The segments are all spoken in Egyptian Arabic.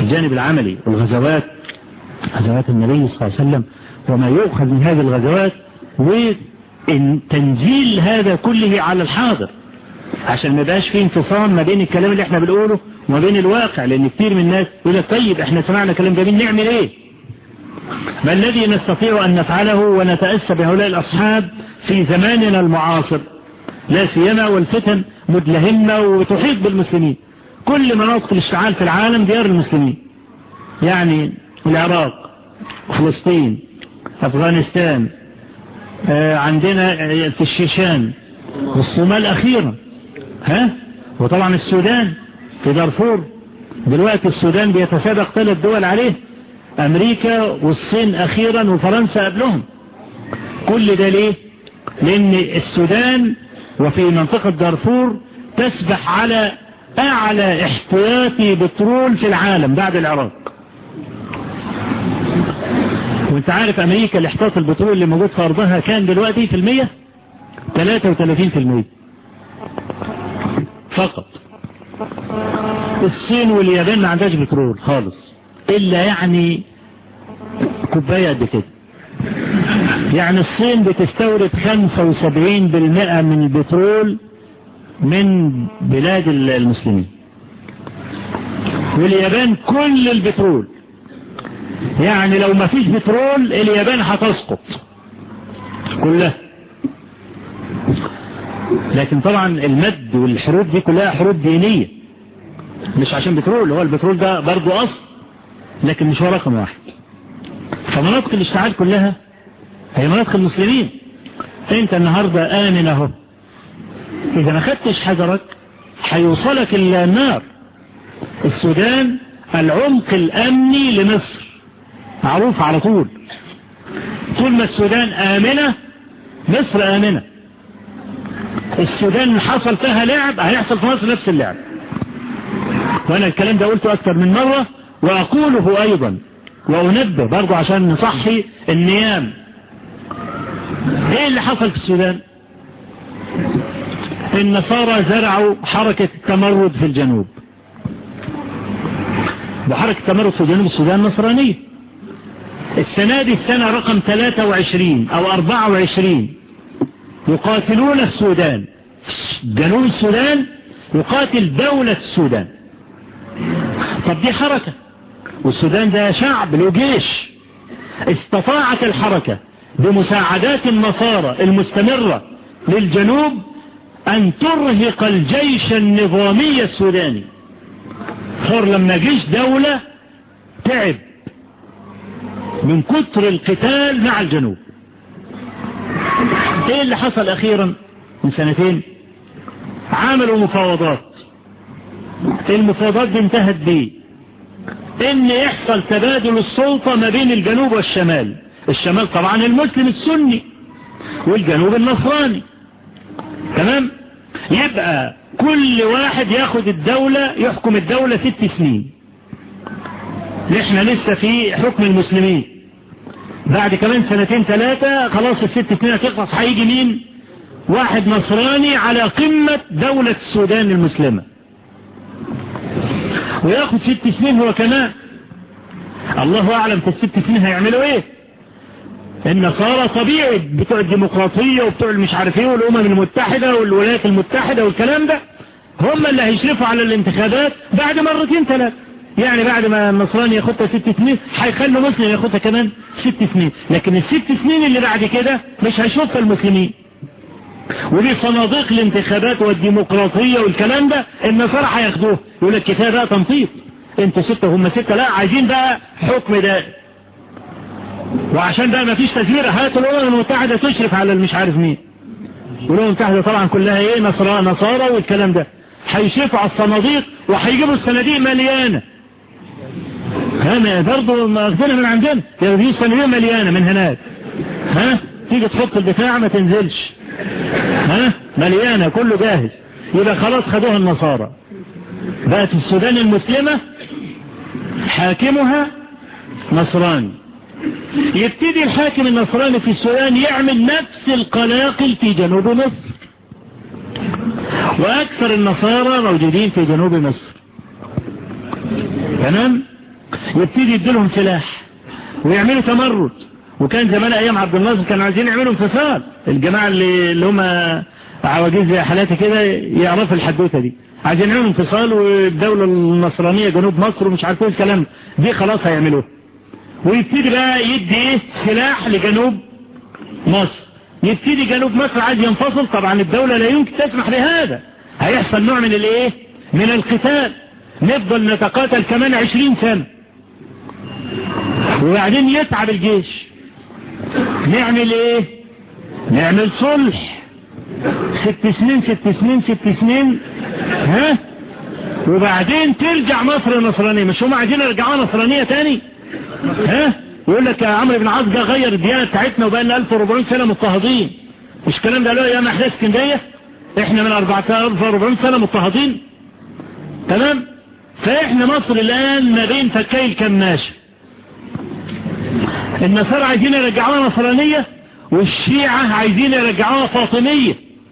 الجانب العملي الغزوات غزوات النبي صلى الله عليه وسلم وما يؤخذ من هذه الغزوات وتنزيل هذا كله على الحاضر عشان ما يبقاش فيه انفصام ما بين الكلام اللي احنا بنقوله وما بين الواقع لان كتير من الناس يقول لك طيب احنا سمعنا كلام جميل نعمل ايه ما الذي نستطيع ان نفعله ونتأسى بهؤلاء الاصحاب في زماننا المعاصر لا سيما والفتن مدلهمة وتحيط بالمسلمين كل مناطق الاشتعال في العالم ديار المسلمين يعني العراق فلسطين افغانستان آه عندنا في الشيشان والصومال اخيرا ها وطبعا السودان في دارفور دلوقتي السودان بيتسابق ثلاث دول عليه امريكا والصين اخيرا وفرنسا قبلهم كل ده ليه لان السودان وفي منطقة دارفور تسبح على اعلى احتياطي بترول في العالم بعد العراق وانت عارف امريكا الاحتياط البترول اللي موجود في ارضها كان دلوقتي في المية 33 في المية فقط الصين واليابان ما عندهاش بترول خالص الا يعني كوباية قد كده يعني الصين بتستورد 75% من البترول من بلاد المسلمين واليابان كل البترول يعني لو ما فيش بترول اليابان هتسقط كلها لكن طبعا المد والحروب دي كلها حروب دينية مش عشان بترول هو البترول ده برضو أصل لكن مش هو رقم واحد فمناطق الاشتعال كلها هي مناطق المسلمين انت النهاردة آمن اهو اذا ما خدتش حذرك هيوصلك النار السودان العمق الامني لمصر معروف على طول طول ما السودان آمنة مصر آمنة السودان حصل فيها لعب هيحصل في مصر نفس اللعب وانا الكلام ده قلته اكتر من مرة واقوله ايضا وانبه برضو عشان نصحي النيام ايه اللي حصل في السودان النصارى زرعوا حركة التمرد في الجنوب وحركة التمرد في جنوب السودان نصرانية السنة دي السنة رقم 23 او 24 يقاتلون السودان جنوب السودان يقاتل دولة السودان طب دي حركة والسودان ده شعب له جيش استطاعت الحركة بمساعدات النصارى المستمرة للجنوب أن ترهق الجيش النظامي السوداني صار لما جيش دولة تعب من كتر القتال مع الجنوب ايه اللي حصل اخيرا من سنتين عملوا مفاوضات المفاوضات دي انتهت بيه ان يحصل تبادل السلطة ما بين الجنوب والشمال الشمال طبعا المسلم السني والجنوب النصراني تمام يبقى كل واحد ياخد الدولة يحكم الدولة ست سنين احنا لسه في حكم المسلمين بعد كمان سنتين ثلاثة خلاص الست سنين هتخلص هيجي مين واحد نصراني على قمة دولة السودان المسلمة وياخد ست سنين هو كمان الله اعلم في الست سنين هيعملوا ايه النصارى طبيعي بتوع الديمقراطية وبتوع المش عارف ايه والامم المتحدة والولايات المتحدة والكلام ده هم اللي هيشرفوا على الانتخابات بعد مرتين ثلاثة يعني بعد ما النصراني ياخدها ست سنين هيخلوا مسلم ياخدها كمان ست سنين لكن الست سنين اللي بعد كده مش هيشوفها المسلمين ودي صناديق الانتخابات والديمقراطية والكلام ده النصارى هياخدوه يقول لك كفايه بقى تنطيط انتوا ستة هم ستة لا عايزين بقى حكم ده وعشان بقى ما فيش تزوير هاتوا الامم المتحدة تشرف على المش عارف مين والامم المتحدة طبعا كلها ايه نصارى نصارى والكلام ده هيشرفوا على الصناديق وهيجيبوا الصناديق مليانة ها برضه ماخدينها من عندنا دي الصناديق مليانة من هناك ها تيجي تحط البتاع ما تنزلش ها مليانة كله جاهز يبقى خلاص خدوها النصارى بقت السودان المسلمة حاكمها نصراني يبتدي الحاكم النصراني في السودان يعمل نفس القلاقل في جنوب مصر واكثر النصارى موجودين في جنوب مصر تمام يبتدي يديلهم سلاح ويعملوا تمرد وكان زمان ايام عبد الناصر كانوا عايزين يعملوا انفصال الجماعة اللي, اللي هم عواجيز زي حالاتي كده يعرفوا الحدوته دي عايزين يعملوا انفصال والدولة النصرانية جنوب مصر ومش عارف ايه الكلام دي خلاص هيعملوه ويبتدي بقى يدي ايه سلاح لجنوب مصر يبتدي جنوب مصر عايز ينفصل طبعا الدولة لا يمكن تسمح بهذا هيحصل نوع من الايه من القتال نفضل نتقاتل كمان عشرين سنة وبعدين يتعب الجيش نعمل ايه نعمل صلح ست سنين ست سنين ست سنين ها وبعدين ترجع مصر نصرانية مش هم عايزين يرجعوها نصرانية تاني ها يقول لك يا عمرو بن عاص ده غير الديانة بتاعتنا وبقى لنا 1400 سنة مضطهدين مش الكلام ده قالوا ايام احداث اسكندريه احنا من 1400 سنة مضطهدين تمام فاحنا مصر الان ما بين فكي الكماشة النصارى عايزين يرجعوها نصرانية والشيعة عايزين يرجعوها فاطمية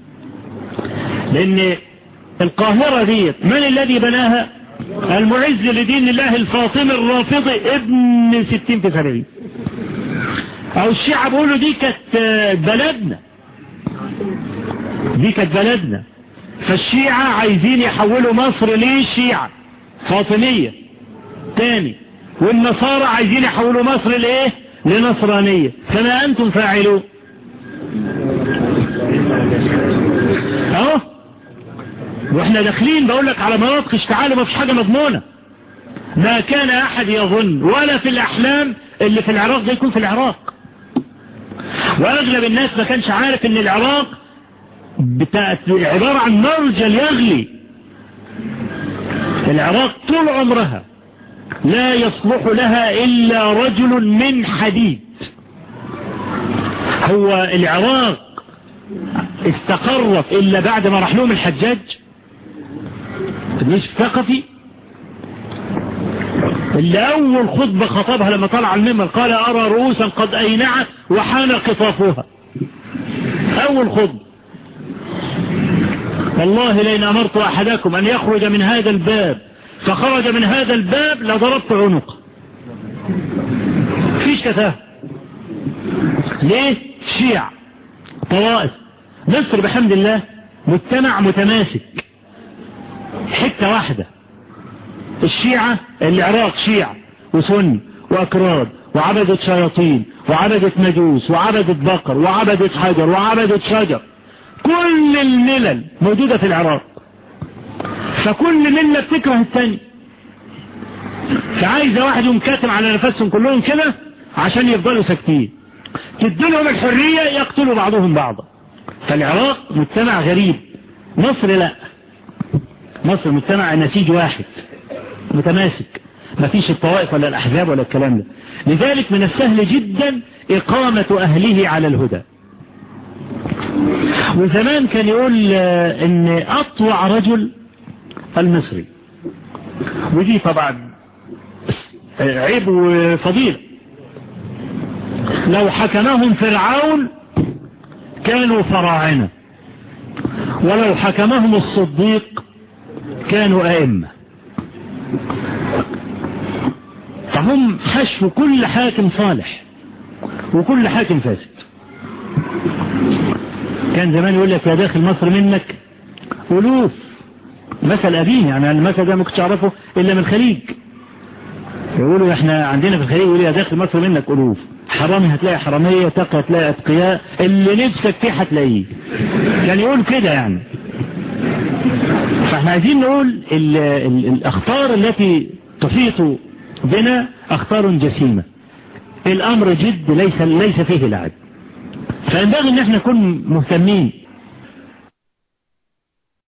لان القاهرة ديت من الذي بناها المعز لدين الله الفاطمي الرافضي ابن ستين في سبعين او الشيعة بيقولوا دي كانت بلدنا دي كانت بلدنا فالشيعة عايزين يحولوا مصر للشيعة فاطمية تاني والنصارى عايزين يحولوا مصر لايه لنصرانية كما انتم فاعلون اهو واحنا داخلين بقول لك على مناطق اشتعال ما فيش حاجة مضمونة ما كان احد يظن ولا في الاحلام اللي في العراق ده يكون في العراق واغلب الناس ما كانش عارف ان العراق بتاعت عبارة عن مرجل يغلي العراق طول عمرها لا يصلح لها الا رجل من حديد هو العراق استقرت الا بعد ما راح لهم الحجاج مش ثقفي اللي اول خطبة خطبها لما طلع المنبر قال ارى رؤوسا قد اينعت وحان قطافها اول خطبة والله لئن امرت احدكم ان يخرج من هذا الباب فخرج من هذا الباب لضربت عنقه فيش كتاه ليه شيع طوائف مصر بحمد الله مجتمع متماسك حتة واحدة الشيعة العراق شيعة وسني وأكراد وعبدة شياطين وعبدة مجوس وعبدة بقر وعبدة حجر وعبدة شجر كل الملل موجودة في العراق فكل ملة بتكره الثاني فعايزة واحد يوم كاتم على نفسهم كلهم كده عشان يفضلوا ساكتين تدلهم الحرية يقتلوا بعضهم بعضا فالعراق مجتمع غريب مصر لا مصر مجتمع نسيج واحد متماسك ما فيش الطوائف ولا الأحزاب ولا الكلام ده لذلك من السهل جدا إقامة أهله على الهدى وزمان كان يقول ان اطوع رجل المصري ودي طبعا عيب وفضيلة لو حكمهم فرعون كانوا فراعنة ولو حكمهم الصديق كانوا أئمة فهم حشوا كل حاكم صالح وكل حاكم فاسد كان زمان يقول لك يا داخل مصر منك ألوف مثل أبيه يعني المثل ده ما كنتش أعرفه إلا من الخليج يقولوا احنا عندنا في الخليج يقولوا يا داخل مصر منك ألوف حرامي هتلاقي حرامية تقى هتلاقي أتقياء اللي نفسك فيه هتلاقيه كان يقول كده يعني فاحنا عايزين نقول ال ال الأخطار التي تحيط بنا أخطار جسيمة الأمر جد ليس ليس فيه لعب فينبغي ان احنا نكون مهتمين